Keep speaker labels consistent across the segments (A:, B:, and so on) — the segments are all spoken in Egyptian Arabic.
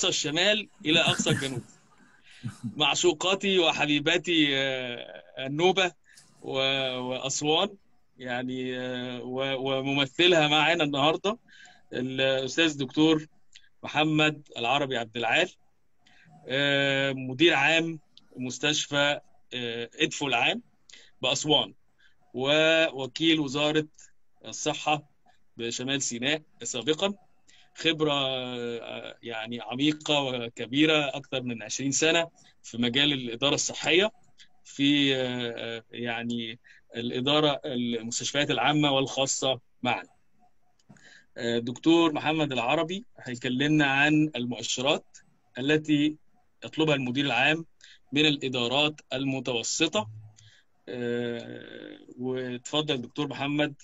A: اقصى الشمال الى اقصى الجنوب معشوقاتي وحبيباتي النوبه واسوان يعني وممثلها معانا النهارده الاستاذ دكتور محمد العربي عبد العال مدير عام مستشفى ادفو العام باسوان ووكيل وزاره الصحه بشمال سيناء سابقا خبره يعني عميقه وكبيره اكثر من 20 سنه في مجال الاداره الصحيه في يعني الاداره المستشفيات العامه والخاصه معا دكتور محمد العربي هيكلمنا عن المؤشرات التي يطلبها المدير العام من الادارات المتوسطه وتفضل دكتور محمد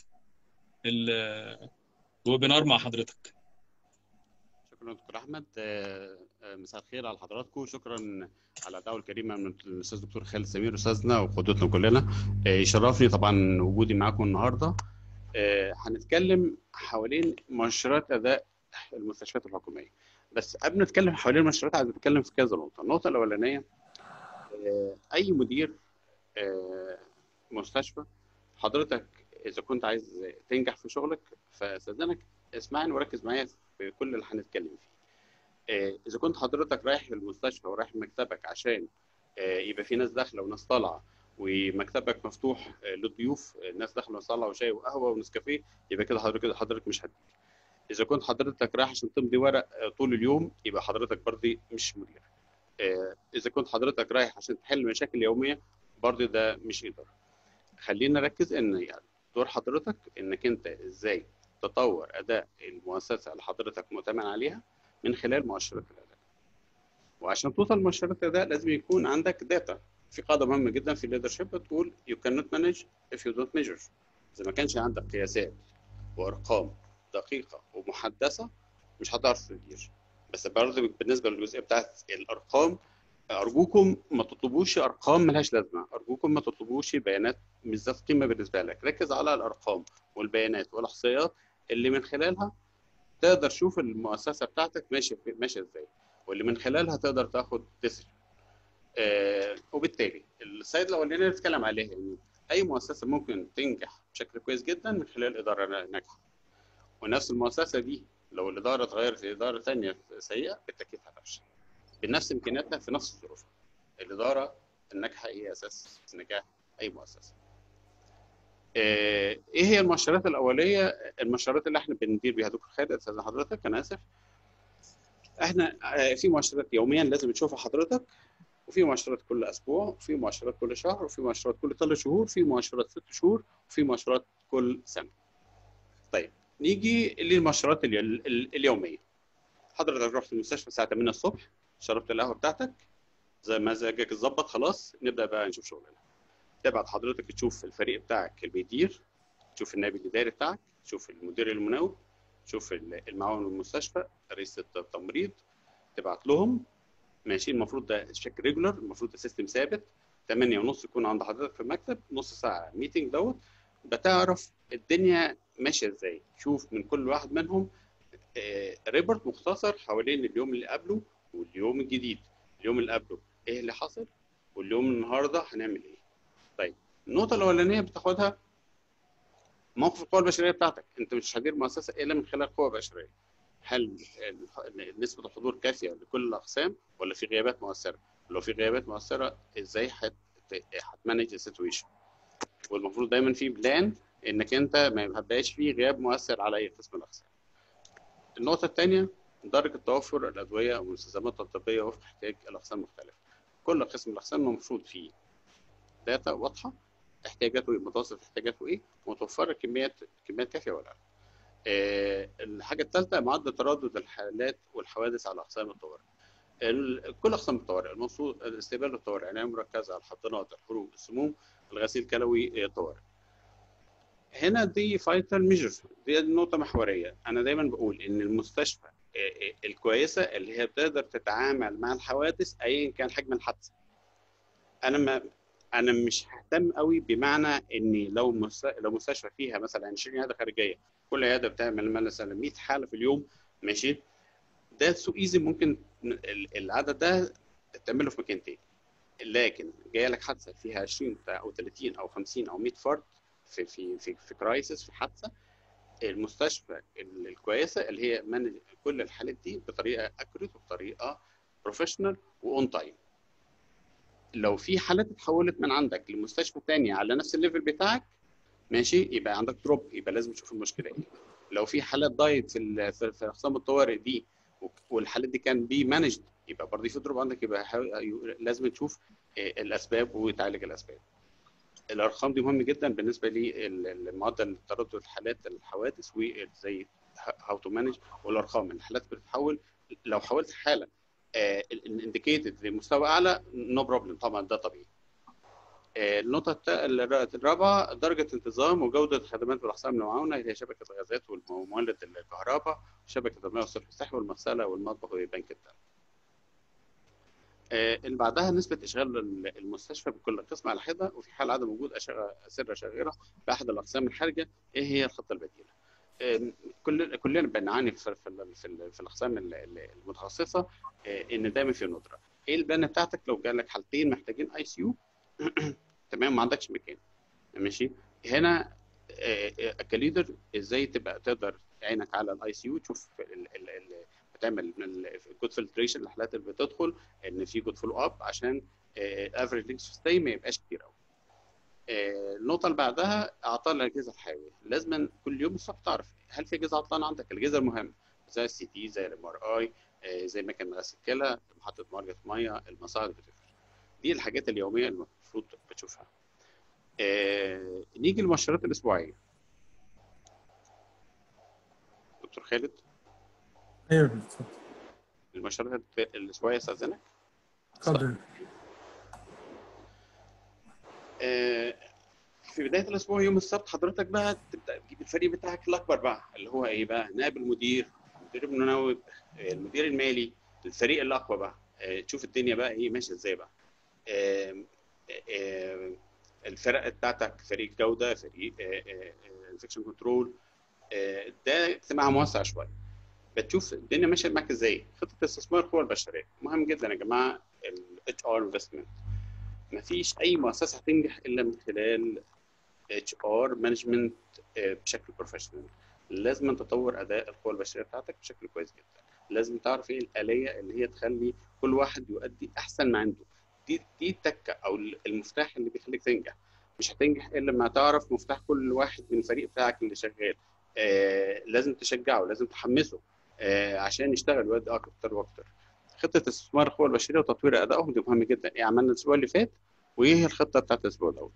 A: الويبينار مع حضرتك
B: شكرا دكتور احمد مساء الخير على حضراتكم شكرا على الدعوه الكريمه من الاستاذ دكتور خالد سمير استاذنا وقدوتنا كلنا يشرفني طبعا وجودي معاكم النهارده هنتكلم حوالين مؤشرات اداء المستشفيات الحكوميه بس قبل ما نتكلم حوالين المؤشرات عايز نتكلم في كذا نقطه النقطه الاولانيه اي مدير مستشفى حضرتك اذا كنت عايز تنجح في شغلك فاستاذنك اسمعني وركز معايا في كل اللي هنتكلم فيه اذا كنت حضرتك رايح المستشفى ورايح مكتبك عشان يبقى في ناس داخله وناس طالعه ومكتبك مفتوح للضيوف الناس داخله وناس طالعه وشاي وقهوه ونسكافيه يبقى كده حضرتك حضرتك مش هتجي اذا كنت حضرتك رايح عشان تمضي ورق طول اليوم يبقى حضرتك برضه مش مدير اذا كنت حضرتك رايح عشان تحل مشاكل يوميه برضه ده مش اداره خلينا نركز ان يعني دور حضرتك انك انت ازاي تطور اداء المؤسسه اللي حضرتك مؤتمن عليها من خلال مؤشرات الاداء وعشان توصل لمؤشرات الاداء لازم يكون عندك داتا في قاعده مهمه جدا في الليدرشيب بتقول you cannot manage if you don't measure اذا ما كانش عندك قياسات وارقام دقيقه ومحدثه مش هتعرف تدير بس برضه بالنسبه للجزئيه بتاعت الارقام ارجوكم ما تطلبوش ارقام ملهاش لازمه ارجوكم ما تطلبوش بيانات مش ذات قيمه بالنسبه لك ركز على الارقام والبيانات والاحصائيات اللي من خلالها تقدر تشوف المؤسسه بتاعتك ماشيه ماشيه ازاي واللي من خلالها تقدر تاخد ديسيجن آه وبالتالي السلايد الاولانيه اللي بنتكلم عليها يعني اي مؤسسه ممكن تنجح بشكل كويس جدا من خلال اداره ناجحه ونفس المؤسسه دي لو الاداره اتغيرت لاداره ثانيه سيئه بالتاكيد هتفشل بنفس امكانياتها في نفس الظروف الاداره الناجحه هي اساس نجاح اي مؤسسه ايه هي المؤشرات الاوليه المؤشرات اللي احنا بندير بيها دكتور خالد استاذ حضرتك انا اسف احنا في مؤشرات يوميا لازم تشوفها حضرتك وفي مؤشرات كل اسبوع وفي مؤشرات كل شهر وفي مؤشرات كل ثلاث شهور في مؤشرات ست شهور وفي مؤشرات كل سنه طيب نيجي للمؤشرات اليوميه حضرتك رحت المستشفى الساعه 8 الصبح شربت القهوه بتاعتك زي مزاجك اتظبط خلاص نبدا بقى نشوف شغلنا تبعت حضرتك تشوف الفريق بتاعك اللي بيدير تشوف النائب الاداري بتاعك تشوف المدير المناوب تشوف المعاون المستشفى رئيس التمريض تبعت لهم ماشي المفروض ده بشكل ريجولار المفروض ده سيستم ثابت 8 ونص يكون عند حضرتك في المكتب نص ساعه ميتنج دوت بتعرف الدنيا ماشيه ازاي شوف من كل واحد منهم ريبورت مختصر حوالين اليوم اللي قبله واليوم الجديد اليوم اللي قبله ايه اللي حصل واليوم النهارده هنعمل ايه طيب النقطه الاولانيه بتاخدها موقف القوى البشريه بتاعتك انت مش هتدير مؤسسه الا من خلال قوى بشريه هل نسبه الحضور كافيه لكل الاقسام ولا في غيابات مؤثره لو في غيابات مؤثره ازاي هتمانج السيتويشن والمفروض دايما في بلان انك انت ما يبقاش فيه غياب مؤثر على اي قسم من الاقسام النقطه الثانيه درجه توفر الادويه والمستلزمات الطبيه وفق احتياج الاقسام المختلفه كل قسم من الاقسام المفروض فيه داتا واضحه احتياجاته ايه متوسط احتياجاته ايه متوفره كميات كميات كافيه ولا لا أه الحاجه الثالثه معدل تردد الحالات والحوادث على اقسام الطوارئ كل اقسام الطوارئ المفروض الاستقبال الطوارئ عنايه مركزه الحضانات الحروق السموم الغسيل الكلوي الطوارئ هنا دي فايتال ميجرز دي نقطه محوريه انا دايما بقول ان المستشفى الكويسه اللي هي بتقدر تتعامل مع الحوادث ايا كان حجم الحادثه انا ما انا مش ههتم قوي بمعنى ان لو مست... لو مستشفى فيها مثلا 20 عياده خارجيه كل عياده بتعمل مثلا 100 حاله في اليوم ماشي ده سو ايزي ممكن ال- العدد ده تعمله في مكان تاني لكن جايه لك حادثه فيها 20 او 30 او 50 او 100 فرد في في في في كرايسيس في حادثه المستشفى ال- الكويسه اللي هي مانج كل الحالات دي بطريقه اكوريت وبطريقه بروفيشنال واون تايم لو في حالات اتحولت من عندك لمستشفى تانية على نفس الليفل بتاعك ماشي يبقى عندك دروب يبقى لازم تشوف المشكله ايه لو في حالات ضايت في ال- في في اقسام الطوارئ دي وك- والحالات دي كان بي مانجد يبقى برضه في دروب عندك يبقى حاول- لازم تشوف آه، الاسباب وتعالج الاسباب الارقام دي مهمه جدا بالنسبه لمعدل تردد الحالات الحوادث وزي هاو تو مانج والارقام الحالات بتتحول لو حولت حاله الانديكيتد لمستوى اعلى نو بروبلم طبعا ده طبيعي آه، النقطة التا- الرابعة درجة انتظام وجودة الخدمات والأقسام المعاونة هي شبكة الغازات ومولد الكهرباء وشبكة المياه والصرف الصحي والمغسلة والمطبخ وبنك الدم. آه، اللي بعدها نسبة إشغال المستشفى بكل قسم على حدة وفي حال عدم وجود أشغ- أسرة شاغرة بأحد الأقسام الحرجة إيه هي الخطة البديلة؟ آم، كل كلنا بنعاني في في ال- في, ال- في الأقسام ال- ال- المتخصصة آه، إن دايما في ندرة. إيه البلان بتاعتك لو جالك حالتين محتاجين أي سي يو تمام ما عندكش مكان ماشي هنا آه، آه، كليدر ازاي تبقى تقدر عينك على الاي سي يو تشوف ال- ال- ال- بتعمل جود فلتريشن للحالات اللي بتدخل ان في جود فولو اب عشان افريج لينكس ستاي ما يبقاش كتير قوي آه، النقطة اللي بعدها أعطال الأجهزة الحيوية، لازم كل يوم الصبح تعرف هل في أجهزة عطلانة عندك؟ الأجهزة المهمة زي السي تي زي الام ار اي زي مكان غسل الكلى، محطة معالجة مية، المصاعد بتفرق. دي الحاجات اليومية اللي المفروض بتشوفها. آه، نيجي للمؤشرات الأسبوعية. دكتور خالد
C: ايوه اتفضل
B: المؤشرات الأسبوعية أستأذنك.
C: اتفضل
B: آه، في بدايه الاسبوع يوم السبت حضرتك بقى تبدا تجيب الفريق بتاعك الاكبر بقى اللي هو ايه بقى نائب المدير المدير المناوب آه، المدير المالي الفريق الاقوى بقى آه، تشوف الدنيا بقى ايه ماشيه ازاي بقى آه، آه، الفرق بتاعتك فريق جوده فريق انفكشن كنترول ده اجتماع موسع شويه بتشوف الدنيا ماشيه معاك ازاي خطه استثمار القوى البشريه مهم جدا يا جماعه الاتش ار انفستمنت مفيش اي مؤسسه هتنجح الا من خلال اتش ار مانجمنت بشكل بروفيشنال لازم تطور اداء القوى البشريه بتاعتك بشكل كويس جدا لازم تعرف ايه الاليه اللي هي تخلي كل واحد يؤدي احسن ما عنده دي دي التكه او المفتاح اللي بيخليك تنجح مش هتنجح الا لما تعرف مفتاح كل واحد من الفريق بتاعك اللي شغال آه لازم تشجعه لازم تحمسه آه عشان يشتغل ويؤدي اكتر واكتر خطه استثمار القوى البشريه وتطوير ادائهم دي مهم جدا ايه عملنا الاسبوع اللي فات وايه هي الخطه بتاعت الاسبوع دوت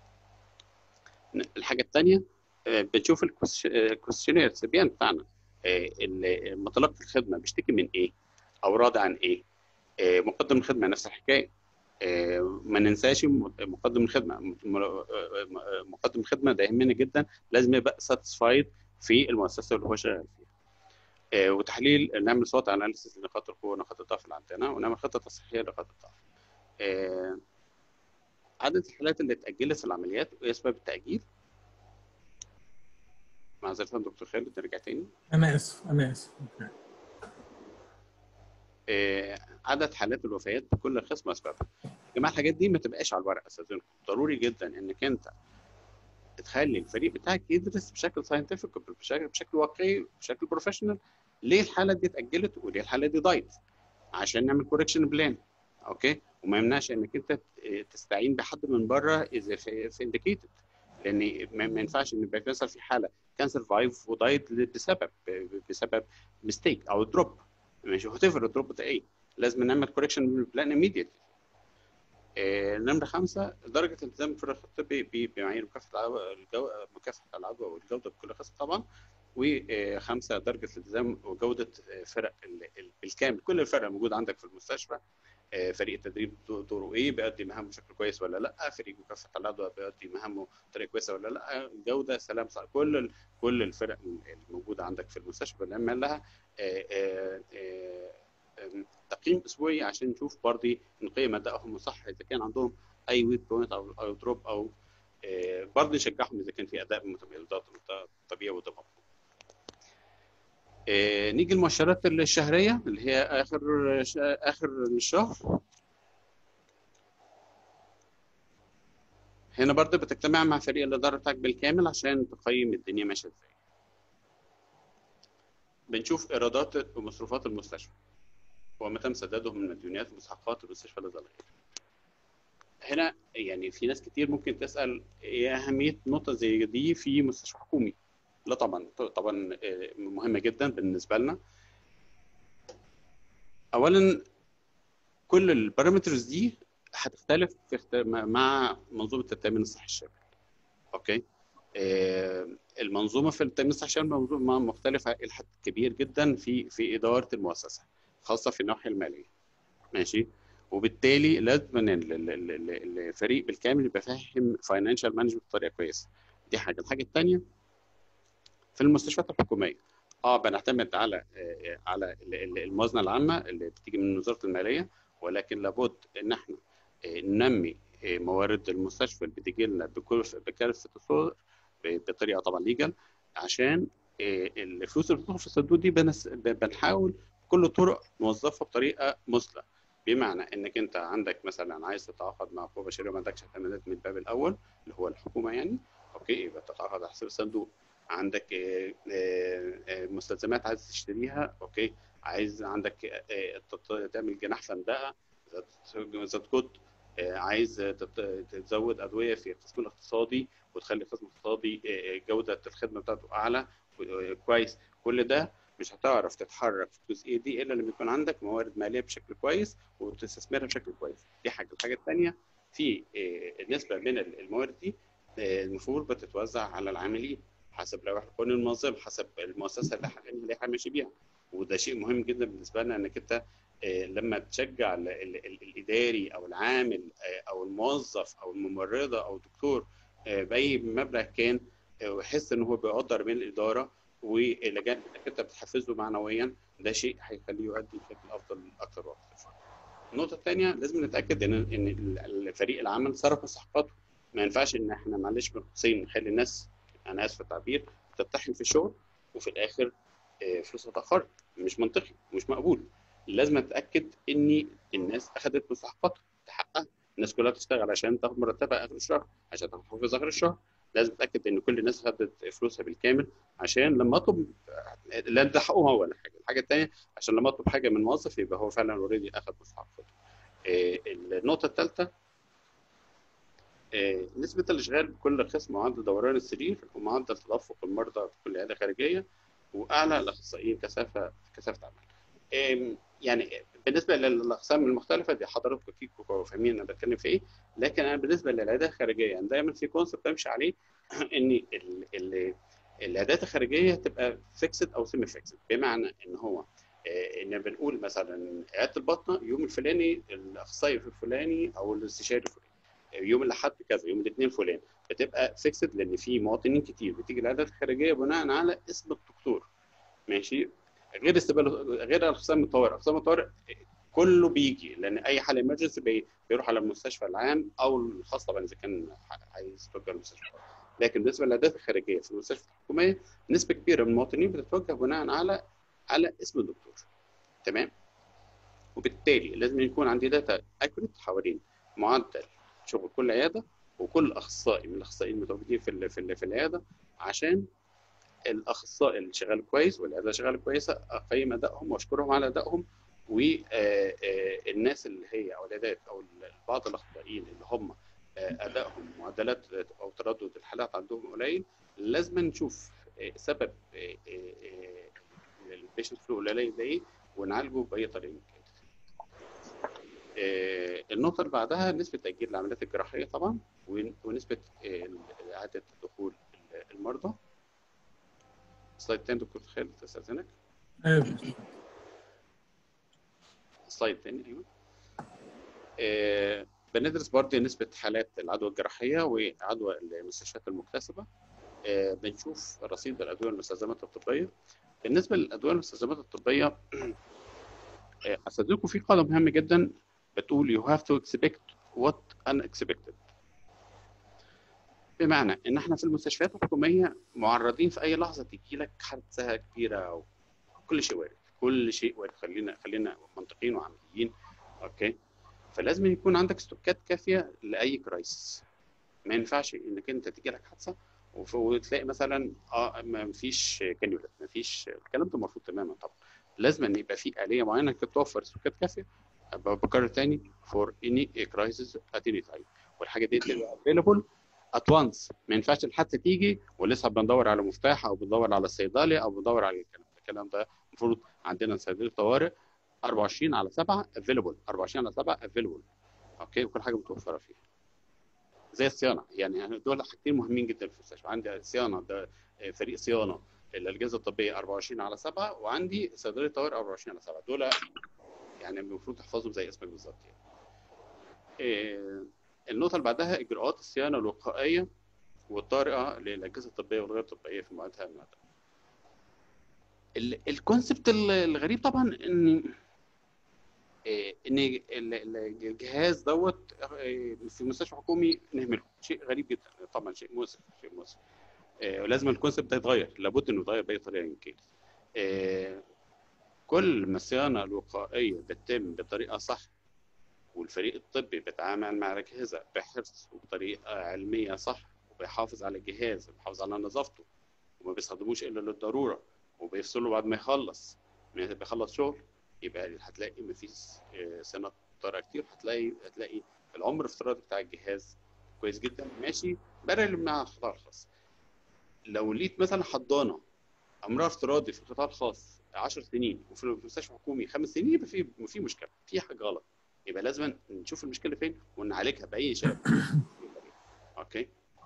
B: الحاجه الثانيه بنشوف الكويستشنير السبيان بتاعنا متلقي الخدمه بيشتكي من ايه او راضي عن ايه مقدم الخدمه نفس الحكايه ما ننساش مقدم الخدمه مقدم الخدمه ده يهمنا جدا لازم يبقى ساتسفايد في المؤسسه اللي هو شغال فيها وتحليل نعمل صوت اناليسيس لنقاط القوه ونقاط الضعف اللي عندنا ونعمل خطه تصحيحيه لنقاط الضعف عدد الحالات اللي اتأجلت في العمليات وإيه أسباب التأجيل؟ معذرة دكتور خالد نرجع تاني.
C: أنا آسف أنا آسف.
B: آه عدد حالات الوفيات بكل قسم وأسبابها. يا جماعة الحاجات دي ما تبقاش على الورق أستاذنكم، ضروري جدا إنك أنت تخلي الفريق بتاعك يدرس بشكل ساينتفك بشكل بشكل واقعي بشكل بروفيشنال ليه الحالة دي اتأجلت وليه الحالة دي ضايت عشان نعمل كوركشن بلان اوكي وما يمنعش انك انت تستعين بحد من بره اذا في انديكيتد لان ما ينفعش ان يبقى مثلا في حاله كان سرفايف ودايت بسبب بسبب ميستيك او دروب ماشي وات ايفر الدروب ده ايه لازم نعمل كوركشن بلان ايميديتلي نمرة خمسة درجة الالتزام في الرخص الطبي بمعايير مكافحة الجو... مكافحة العدوى والجودة بكل قسم طبعا وخمسة درجة الالتزام وجودة فرق بالكامل كل الفرق موجودة عندك في المستشفى فريق التدريب دوره ايه بيؤدي مهامه بشكل كويس ولا لا فريق مكافحه العدوى بيؤدي مهامه بطريقه كويسه ولا لا جوده سلام صح. كل كل الفرق الموجوده عندك في المستشفى بنعمل لها تقييم اسبوعي عشان نشوف برضه نقيم ادائهم صح اذا كان عندهم اي ويك بوينت او او دروب او برضه نشجعهم اذا كان في اداء متميزات طبيعي وده مطلوب آه، نيجي المؤشرات الشهريه اللي هي اخر اخر الشهر هنا برضه بتجتمع مع فريق الاداره بتاعك بالكامل عشان تقيم الدنيا ماشيه ازاي بنشوف ايرادات ومصروفات المستشفى وما تم سداده من مديونيات ومستحقات المستشفى الازهريه هنا يعني في ناس كتير ممكن تسال ايه اهميه نقطه زي دي في مستشفى حكومي لا طبعا طبعا آه، مهمه جدا بالنسبه لنا اولا كل البارامترز دي هتختلف في اخت- مع منظومه التامين الصحي الشامل اوكي آه، المنظومه في التامين الصحي الشامل منظومه مختلفه الى حد كبير جدا في في اداره المؤسسه خاصه في الناحيه الماليه ماشي وبالتالي لازم ال- ال- ال- ال- الفريق بالكامل يبقى فاهم فاينانشال مانجمنت بطريقه كويسه دي حاجه الحاجه الثانيه في المستشفيات الحكوميه اه بنعتمد على آه، على ال- ال- الموازنه العامه اللي بتيجي من وزاره الماليه ولكن لابد ان احنا آه، ننمي آه، موارد المستشفى اللي بتيجي لنا بكل بكافه الصور ب- بطريقه طبعا ليجل عشان آه، الفلوس اللي بتدخل في الصندوق دي بنس- ب- بنحاول بكل الطرق نوظفها بطريقه مثلى بمعنى انك انت عندك مثلا عايز تتعاقد مع قوه بشريه وما عندكش اعتمادات من الباب الاول اللي هو الحكومه يعني اوكي يبقى تتعاقد على حساب الصندوق عندك آه، آه، آه، مستلزمات عايز تشتريها اوكي عايز عندك آه، تط- تعمل جناح فندقه ذات كود آه، عايز تت- تزود ادويه في القسم الاقتصادي وتخلي القسم الاقتصادي آه، آه، جوده الخدمه بتاعته اعلى آه، كويس كل ده مش هتعرف تتحرك في الجزئيه دي الا لما يكون عندك موارد ماليه بشكل كويس وتستثمرها بشكل كويس دي حاجه الحاجه الثانيه في آه، النسبه من الموارد دي آه، المفروض بتتوزع على العاملين حسب لوائح القانون المنظم حسب المؤسسه اللي ح- اللي احنا ماشي بيها وده شيء مهم جدا بالنسبه لنا انك انت آه، لما تشجع ال- ال- ال- الاداري او العامل آه، او الموظف او الممرضه او الدكتور آه، باي مبلغ كان آه، ويحس ان هو بيقدر من الاداره ولجان انك انت بتحفزه معنويا ده شيء هيخليه يؤدي بشكل افضل اكثر واكثر. النقطه الثانيه لازم نتاكد ان ان الفريق العمل صرف مستحقاته ما ينفعش ان احنا معلش بين قوسين نخلي الناس انا اسف في التعبير تتحم في الشغل وفي الاخر آه، فلوسها اتاخرت مش منطقي مش مقبول لازم اتاكد ان الناس اخذت مستحقاتها حقها الناس كلها بتشتغل عشان تاخد مرتبها اخر الشهر عشان تاخد حافظ اخر الشهر لازم اتاكد ان كل الناس خدت فلوسها بالكامل عشان لما اطلب لا ده حقه هو ولا حاجه الحاجه الثانيه عشان لما اطلب حاجه من موظف يبقى هو فعلا اوريدي اخذ مستحقاته آه، النقطه الثالثه آه، نسبة الإشغال بكل قسم معدل دوران السرير ومعدل تدفق المرضى في كل عيادة خارجية وأعلى الأخصائيين كثافة كثافة عمل. آم، يعني بالنسبة للأقسام المختلفة دي حضراتكم أكيد فاهمين أنا بتكلم في إيه، لكن أنا بالنسبة للعيادات الخارجية أنا دايما في كونسبت بمشي عليه إن ال- ال- العيادات الخارجية تبقى فيكسد أو سيمي فيكسد بمعنى إن هو آه، إن بنقول مثلا عيادة البطنة يوم الفلاني الأخصائي الفلاني أو الاستشاري الفلاني يوم الاحد كذا يوم الاثنين فلان بتبقى فيكسد لان في مواطنين كتير بتيجي العيادات الخارجيه بناء على اسم الدكتور ماشي غير استقبال غير اقسام الطوارئ اقسام الطوارئ كله بيجي لان اي حاله ايمرجنسي بي... بيروح على المستشفى العام او الخاص طبعا اذا كان عايز يتوجه للمستشفى لكن بالنسبه للعيادات الخارجيه في المستشفى الحكوميه نسبه كبيره من المواطنين بتتوجه بناء على على اسم الدكتور تمام وبالتالي لازم يكون عندي داتا اكوريت حوالين معدل شغل كل عياده وكل اخصائي من الاخصائيين المتواجدين في ال في, ال في العياده عشان الاخصائي اللي شغال كويس والعياده شغاله كويسه اقيم ادائهم واشكرهم على ادائهم والناس اللي هي او العيادات او بعض الاخصائيين اللي هم آه، ادائهم معدلات او تردد الحالات عندهم قليل لازم نشوف آه، سبب البيشنت فلو قليل ده ايه ونعالجه باي طريقه من كده. آه، النقطة اللي بعدها نسبة تأجيل العمليات الجراحية طبعا ون- ونسبة آه، إعادة دخول المرضى. سلايد تاني دكتور خالد استاذنك.
C: ايوه
B: سلايد تاني ايوه. آه، بندرس برضه نسبة حالات العدوى الجراحية وعدوى المستشفيات المكتسبة. آه، بنشوف رصيد الأدوية والمستلزمات الطبية. بالنسبة للأدوية والمستلزمات الطبية آه، أستاذنكم في قاعدة مهمة جدا بتقول you have to expect what unexpected. بمعنى ان احنا في المستشفيات الحكوميه معرضين في اي لحظه تيجي لك حادثه كبيره او كل شيء وارد كل شيء وارد خلينا خلينا منطقيين وعمليين اوكي فلازم يكون عندك استوكات كافيه لاي كرايسيس ما ينفعش انك انت تيجي لك حادثه وف- وتلاقي مثلا اه ما فيش كانيولا ما فيش الكلام ده مرفوض تماما طبعا لازم ان يبقى في اليه معينه كده توفر استوكات كافيه ب- بكرر تاني فور اني كرايسيس ات اني تايم والحاجه دي تبقى افيلبل ات وانس ما ينفعش الحادثه تيجي ولسه بندور على مفتاح او بندور على الصيدلي او بندور على الكلام ده الكلام ده المفروض عندنا صيدليه طوارئ 24 على 7 افيلبل 24 على 7 افيلبل اوكي وكل حاجه متوفره فيها زي الصيانه يعني دول حاجتين مهمين جدا في المستشفى عندي الصيانه ده فريق صيانه الاجهزه الطبيه 24 على 7 وعندي صيدليه طوارئ 24 على 7 دول يعني المفروض تحفظهم زي اسمك بالظبط يعني. إيه، النقطه اللي بعدها اجراءات الصيانه الوقائيه والطارئه للاجهزه الطبيه والغير الطبيه في موعدها المعتاد. ال- الكونسبت ال- الغريب طبعا ان إيه، ان ال- ال- الجهاز دوت إيه، في مستشفى حكومي نهمله شيء غريب جدا طبعا شيء مؤسف شيء مؤسف إيه، ولازم الكونسبت ده يتغير لابد انه يتغير باي طريقه يمكن إيه، كل ما الصيانه الوقائيه بتتم بطريقه صح والفريق الطبي بيتعامل مع الاجهزه بحرص وبطريقه علميه صح وبيحافظ على الجهاز وبيحافظ على نظافته وما بيستخدموش الا للضروره وبيفصله بعد ما يخلص ما بيخلص شغل يبقى هتلاقي مفيش آه، سنه طارئه كتير هتلاقي هتلاقي العمر الافتراضي بتاع الجهاز كويس جدا ماشي بارل مع القطاع الخاص لو لقيت مثلا حضانه عمرها افتراضي في القطاع الخاص 10 سنين وفي المستشفى الحكومي خمس سنين يبقى في في مشكله في حاجه غلط يبقى لازم نشوف المشكله فين ونعالجها باي شيء اوكي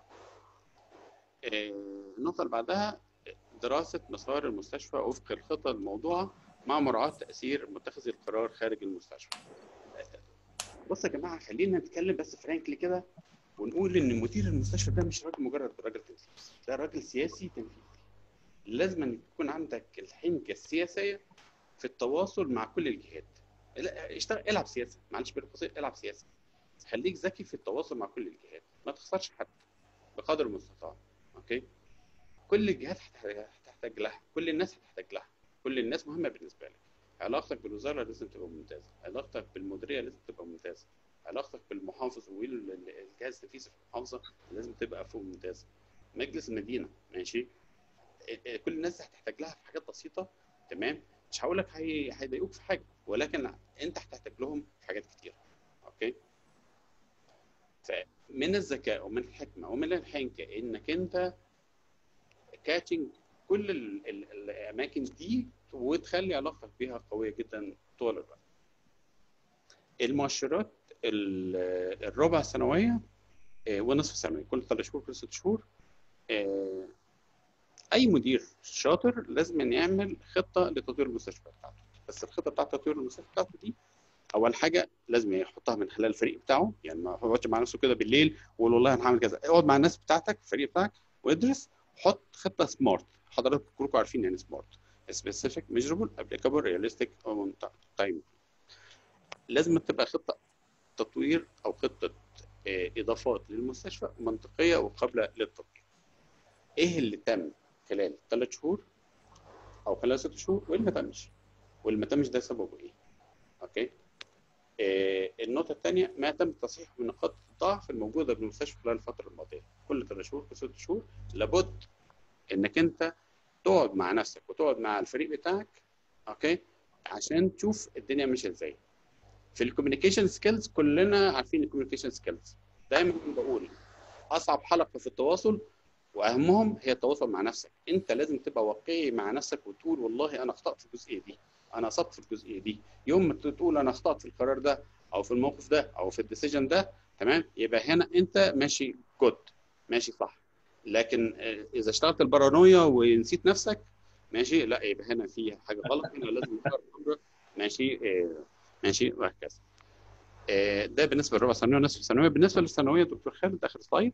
B: آه، النقطه اللي بعدها دراسه مسار المستشفى وفق الخطه الموضوعه مع مراعاه تاثير متخذي القرار خارج المستشفى بص يا جماعه خلينا نتكلم بس فرانكلي كده ونقول ان مدير المستشفى ده مش راجل مجرد راجل تنفيذي ده راجل سياسي تنفيذي لازم أن يكون عندك الحنكه السياسيه في التواصل مع كل الجهات لا، اشتغل العب سياسه معلش بين قوسين العب سياسه خليك ذكي في التواصل مع كل الجهات ما تخسرش حد بقدر المستطاع اوكي كل الجهات هتحتاج- هتحتاج لها كل الناس هتحتاج لها كل الناس مهمه بالنسبه لك علاقتك بالوزاره لازم تبقى ممتازه علاقتك بالمديريه لازم تبقى ممتازه علاقتك بالمحافظ والجهاز التنفيذي في المحافظه لازم تبقى فوق ممتازه مجلس المدينه ماشي إيه- كل الناس هتحتاج لها في حاجات بسيطه تمام مش هقول لك هي- هيضايقوك في حاجه ولكن انت هتحتاج لهم في حاجات كتير اوكي فمن الذكاء ومن الحكمه ومن الحنكه انك انت كاتشنج كل ال ال الاماكن دي وتخلي علاقتك بيها قويه جدا طول الوقت المؤشرات ال- الربع سنويه آه، ونصف سنويه كل ثلاث شهور كل ست شهور آه، اي مدير شاطر لازم أن يعمل خطه لتطوير المستشفى بتاعته بس الخطه بتاعت تطوير المستشفى بتاعته دي اول حاجه لازم يحطها من خلال الفريق بتاعه يعني ما يقعدش مع نفسه كده بالليل ويقول والله انا هعمل كذا اقعد مع الناس بتاعتك الفريق بتاعك وادرس حط خطه سمارت حضرتك كلكم عارفين يعني سمارت سبيسيفيك ميجربل ابليكابل رياليستيك تايم لازم تبقى خطه تطوير او خطه آه، اضافات للمستشفى منطقيه وقابله للتطبيق ايه اللي تم خلال ثلاث شهور او خلال ست شهور وايه اللي ما تمش واللي ما تمش ده سببه ايه اوكي آه، النقطة الثانية ما تم تصحيح من نقاط الضعف الموجودة بالمستشفى خلال الفترة الماضية كل ثلاث شهور كل ست شهور لابد انك انت تقعد مع نفسك وتقعد مع الفريق بتاعك اوكي عشان تشوف الدنيا ماشية ازاي في الكوميونيكيشن سكيلز كلنا عارفين الكوميونيكيشن سكيلز دايما بقول اصعب حلقة في التواصل واهمهم هي التواصل مع نفسك انت لازم تبقى واقعي مع نفسك وتقول والله انا اخطات في الجزئيه دي انا اصبت في الجزئيه دي يوم ما تقول انا اخطات في القرار ده او في الموقف ده او في الديسيجن ده تمام يبقى هنا انت ماشي جود ماشي صح لكن آه، اذا اشتغلت البارانويا ونسيت نفسك ماشي لا يبقى هنا في حاجه غلط هنا لازم نغير الامر ماشي آه، ماشي وهكذا آه، ده بالنسبه للربع ثانويه ونصف ثانويه بالنسبه للثانويه دكتور خالد اخر سلايد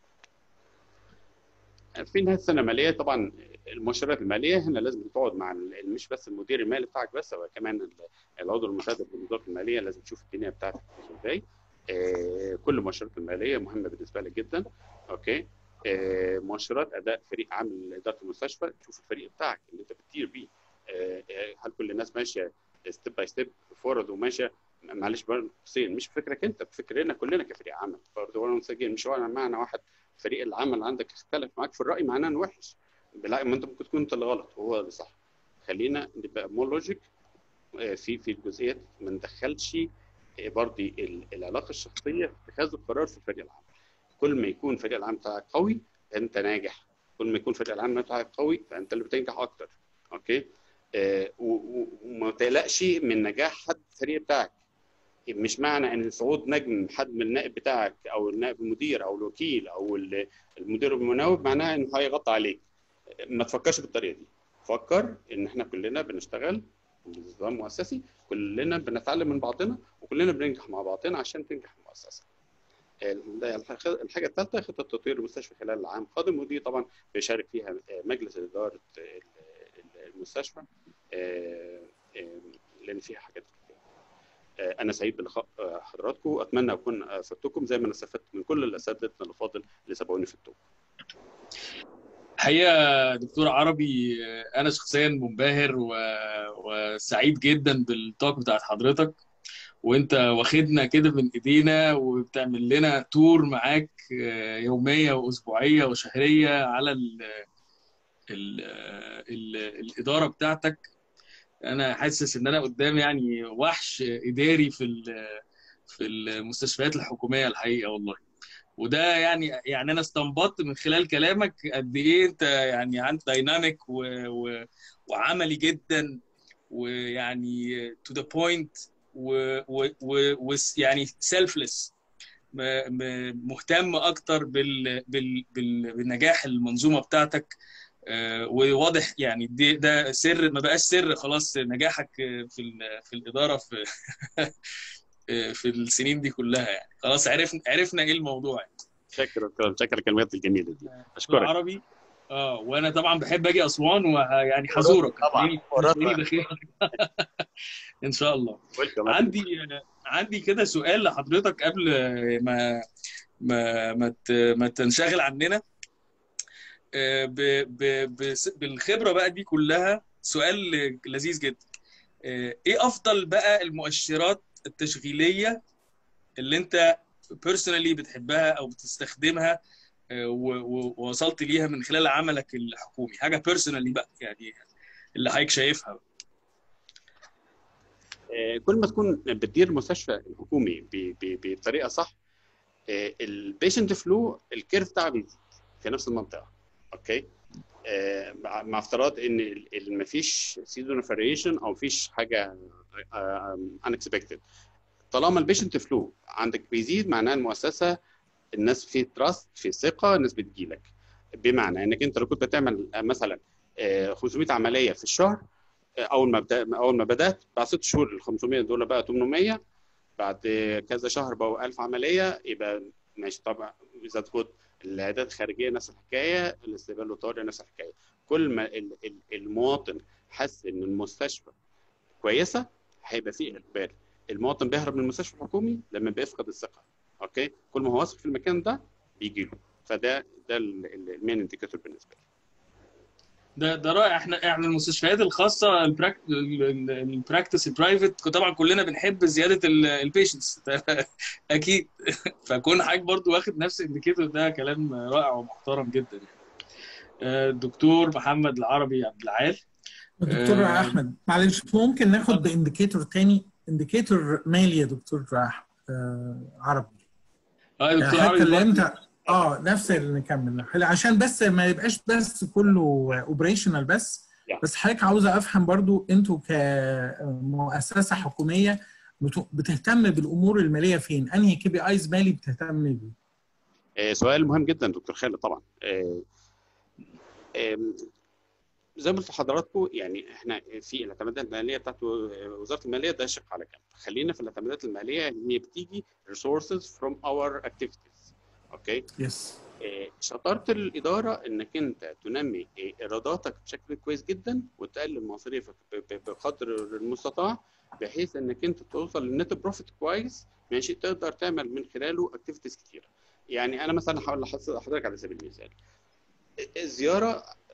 B: في نهايه السنه الماليه طبعا المؤشرات الماليه هنا لازم تقعد مع ال- مش بس المدير المالي بتاعك بس هو كمان ال- العضو المساعد للوزاره الماليه لازم تشوف الدنيا بتاعتك ماشيه ازاي آه، كل المؤشرات الماليه مهمه بالنسبه لك جدا اوكي آه، مؤشرات اداء فريق عامل اداره المستشفى تشوف الفريق بتاعك اللي انت بتدير بيه آه، آه، هل كل الناس ماشيه ستيب باي ستيب فورورد وماشيه معلش برضه حسين مش بفكرك انت بفكرنا كلنا كفريق عمل برضه وانا مسجل مش هو معنى واحد فريق العمل عندك اختلف معاك في الراي معناه انه وحش بالعكس ما انت ممكن تكون انت اللي غلط وهو اللي صح خلينا نبقى مور لوجيك في في الجزئيات ما ندخلش آه، برضه ال- العلاقه الشخصيه في اتخاذ القرار في فريق العمل كل ما يكون فريق العمل بتاعك قوي انت ناجح كل ما يكون فريق العمل بتاعك قوي فانت اللي بتنجح اكتر اوكي آه، و- و- وما تقلقش من نجاح حد الفريق بتاعك مش معنى ان صعود نجم حد من النائب بتاعك او النائب المدير او الوكيل او ال- المدير المناوب معناها انه هيغطي عليك ما تفكرش بالطريقه دي فكر ان احنا كلنا بنشتغل بنظام مؤسسي كلنا بنتعلم من بعضنا وكلنا بننجح مع بعضنا عشان تنجح المؤسسه الح- الحاجه الثالثه خطه تطوير المستشفى خلال العام القادم ودي طبعا بيشارك فيها مجلس اداره المستشفى آه، آه، لان فيها حاجات كتير آه، انا سعيد بلقاء آه، حضراتكم اتمنى اكون افدتكم زي ما انا استفدت من كل الاساتذه الافاضل اللي سبقوني في التوب
A: الحقيقه دكتور عربي انا شخصيا منبهر و... وسعيد جدا بالتوك بتاعت حضرتك وانت واخدنا كده من ايدينا وبتعمل لنا تور معاك آه، يوميه واسبوعيه وشهريه على ال... ال... ال... الاداره بتاعتك انا حاسس ان انا قدام يعني وحش اداري في ال... في المستشفيات الحكوميه الحقيقه والله وده يعني يعني انا استنبطت من خلال كلامك قد ايه انت يعني عندك دايناميك و... و... وعملي جدا ويعني تو ذا بوينت ويعني سيلفلس مهتم اكتر بال... بال... بال... بالنجاح المنظومه بتاعتك آه، وواضح يعني دي ده سر ما بقاش سر خلاص نجاحك في ال... في الاداره في في السنين دي كلها يعني خلاص عرفنا عرفنا ايه الموضوع يعني.
B: شكرا شكرا الكلمات الجميله دي اشكرك
A: عربي اه وانا طبعا بحب اجي اسوان ويعني حزورك
B: طبعا.
A: هتلاقيني- هتلاقيني بخير ان شاء الله
B: ويلكم
A: عندي عندي كده سؤال لحضرتك قبل ما ما ما ت- ما تنشغل عننا آه، ب- ب- بس- بالخبره بقى دي كلها سؤال لذيذ جدا آه، ايه افضل بقى المؤشرات التشغيليه اللي انت بيرسونالي بتحبها او بتستخدمها آه، و- و- ووصلت ليها من خلال عملك الحكومي حاجه بيرسونالي بقى يعني اللي حضرتك شايفها
B: آه، كل ما تكون بتدير المستشفى الحكومي ب- ب- بطريقه صح البيشنت فلو الكيرف بتاعه بيزيد في نفس المنطقه اوكي آه، مع مع افتراض ان ما فيش سيزون فاريشن او مفيش حاجه انكسبكتد طالما البيشنت فلو عندك بيزيد معناه المؤسسه الناس في تراست في ثقه الناس بتجيلك بمعنى انك انت لو كنت بتعمل آه، مثلا آه، 500 عمليه في الشهر آه، اول ما بدأ اول ما بدات بعد ست شهور ال 500 دول بقى 800 بعد كذا شهر بقوا 1000 عمليه يبقى ماشي طبعا اذا تكون العيادات الخارجيه نفس الحكايه الاستقبال الطوارئ نفس الحكايه كل ما ال- ال- المواطن حس ان المستشفى كويسه هيبقى فيه اقبال المواطن بيهرب من المستشفى الحكومي لما بيفقد الثقه اوكي كل ما هو واثق في المكان ده بيجي له فده ده المين انديكاتور بالنسبه لي
A: ده ده رائع احنا احنا المستشفيات الخاصه البراك- ال- ال- البراكتس البرايفت طبعا كلنا بنحب زياده البيشنتس اكيد فكون حضرتك برضو واخد نفس الانديكيتور ده كلام رائع ومحترم جدا يعني. آه، الدكتور محمد العربي عبد العال
C: دكتور
A: آه.
C: احمد معلش ممكن ناخد بانديكيتور تاني انديكيتور مالي يا دكتور أح- آه، عربي
A: اه يا دكتور
C: حتى
A: عربي
C: اللي
A: برضو.
C: انت اه نفس اللي نكمل عشان بس ما يبقاش بس كله اوبريشنال بس
B: Yeah.
C: بس حضرتك عاوزه افهم برضو انتوا كمؤسسه حكوميه بت- بتهتم بالامور الماليه فين؟ انهي كي بي ايز مالي بتهتم بيه؟
B: آه، سؤال مهم جدا دكتور خالد طبعا آه، آم، زي ما قلت لحضراتكم يعني احنا في الاعتمادات الماليه بتاعت وزاره الماليه ده شق على جنب خلينا في الاعتمادات الماليه هي بتيجي resources from our activities اوكي
C: يس
B: آه، شطاره الاداره انك انت تنمي آه، ايراداتك بشكل كويس جدا وتقلل مصاريفك ب- ب- بقدر المستطاع بحيث انك انت توصل للنت بروفيت كويس ماشي تقدر تعمل من خلاله اكتيفيتيز كتيره يعني انا مثلا هقول لحضرتك على سبيل المثال الزياره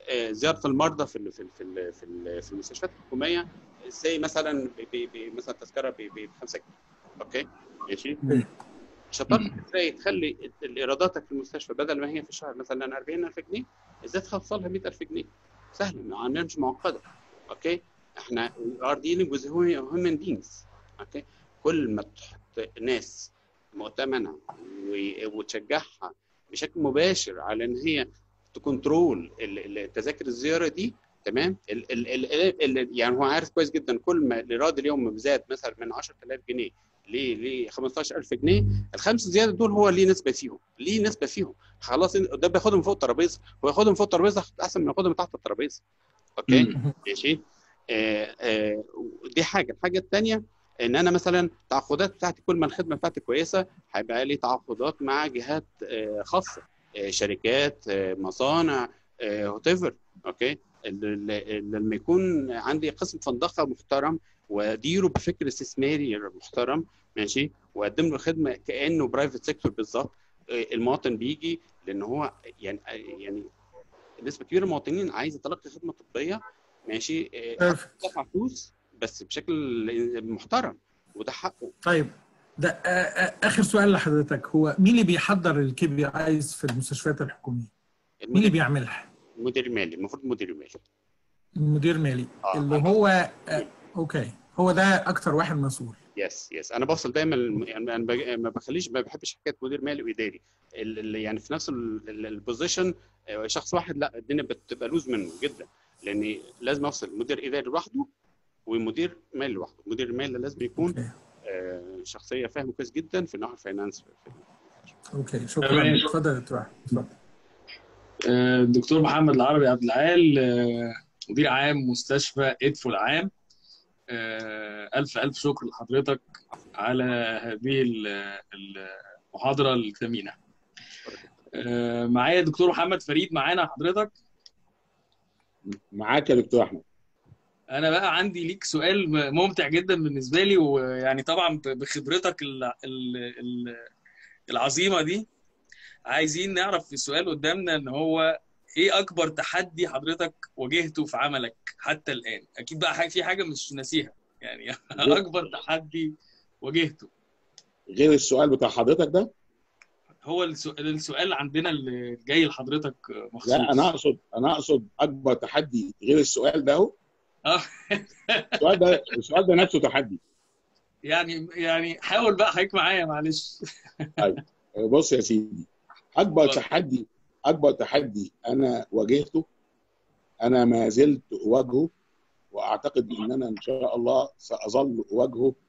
B: آه، زياره المرضى في ال- في ال- في ال- في ال- في المستشفيات الحكوميه زي مثلا ب- ب- ب- مثلا تذكره ب 5 جنيه اوكي ماشي شطارتك ازاي تخلي ال- ايراداتك في المستشفى بدل ما هي في الشهر مثلا 40000 جنيه ازاي توصلها 100000 جنيه سهله ما مش معقده اوكي احنا ار ديلينج وذ هيومن بينجز اوكي كل ما تحط ناس مؤتمنه و- وتشجعها بشكل مباشر على ان هي تكنترول ال- ال- التذاكر الزياره دي تمام ال ال ال ال يعني هو عارف كويس جدا كل ما الايراد اليوم زاد مثلا من 10000 جنيه ل ل 15000 جنيه الخمسه زياده دول هو ليه نسبه فيهم ليه نسبه فيهم خلاص ده بياخدهم فوق الترابيزه هو ياخدهم فوق الترابيزه احسن من ياخدهم تحت الترابيزه اوكي
A: مم.
B: ماشي آه آه دي حاجه الحاجه الثانيه ان انا مثلا التعاقدات بتاعتي كل ما الخدمه بتاعتي كويسه هيبقى لي تعاقدات مع جهات آه خاصه آه شركات آه مصانع وات ايفر اوكي ال- ال- لما يكون عندي قسم فندقه محترم واديره بفكر استثماري محترم ماشي واقدم له خدمه كانه برايفت سيكتور بالظبط آه، المواطن بيجي لان هو يعني يعني نسبه كبيره من المواطنين عايز يتلقى خدمه طبيه ماشي آه،
C: Perfect.
B: دفع فلوس بس بشكل محترم وده حقه
C: طيب ده آه، آه، اخر سؤال لحضرتك هو مين اللي بيحضر الكي بي ايز في المستشفيات الحكوميه؟ مين اللي
B: المدير,
C: بيعملها؟
B: المدير المالي المفروض المدير المالي
C: المدير مالي
B: آه.
C: اللي هو آه، اوكي هو ده اكتر واحد مسؤول
B: يس يس انا بوصل دايما الم- يعني انا بج- ما بخليش ما بحبش حكايه مدير مالي واداري ال- ال- يعني في نفس البوزيشن شخص واحد لا الدنيا بتبقى لوز منه جدا لان لازم اوصل مدير اداري لوحده ومدير مالي لوحده مدير المالي لازم يكون
C: اوكي
B: آه، شخصيه فاهمه كويس جدا في ناحيه الفاينانس
C: اوكي شكرا
A: تمام.
C: اتفضل يا دكتور أحمد. اتفضل
A: آه، الدكتور محمد العربي عبد العال آه، مدير عام مستشفى ادفو العام آه، ألف ألف شكر لحضرتك على هذه ال- المحاضرة الثمينة آه، معايا الدكتور محمد فريد معانا حضرتك
D: معاك يا دكتور احمد
A: أنا بقى عندي ليك سؤال ممتع جدا بالنسبة لي ويعني طبعا بخبرتك ال- ال- ال- العظيمة دي عايزين نعرف في السؤال قدامنا ان هو ايه اكبر تحدي حضرتك واجهته في عملك حتى الان اكيد بقى حاجة في حاجه مش ناسيها يعني اكبر تحدي واجهته
D: غير السؤال بتاع حضرتك ده
A: هو السؤال, السؤال عندنا اللي جاي لحضرتك مخصوص
D: لا انا اقصد انا اقصد اكبر تحدي غير السؤال ده اهو
A: آه.
D: السؤال ده السؤال ده نفسه تحدي
A: يعني يعني حاول بقى حضرتك معايا معلش
D: بص يا سيدي اكبر
A: اتفضل.
D: تحدي اكبر تحدي انا واجهته انا ما زلت اواجهه واعتقد ان انا ان شاء الله ساظل اواجهه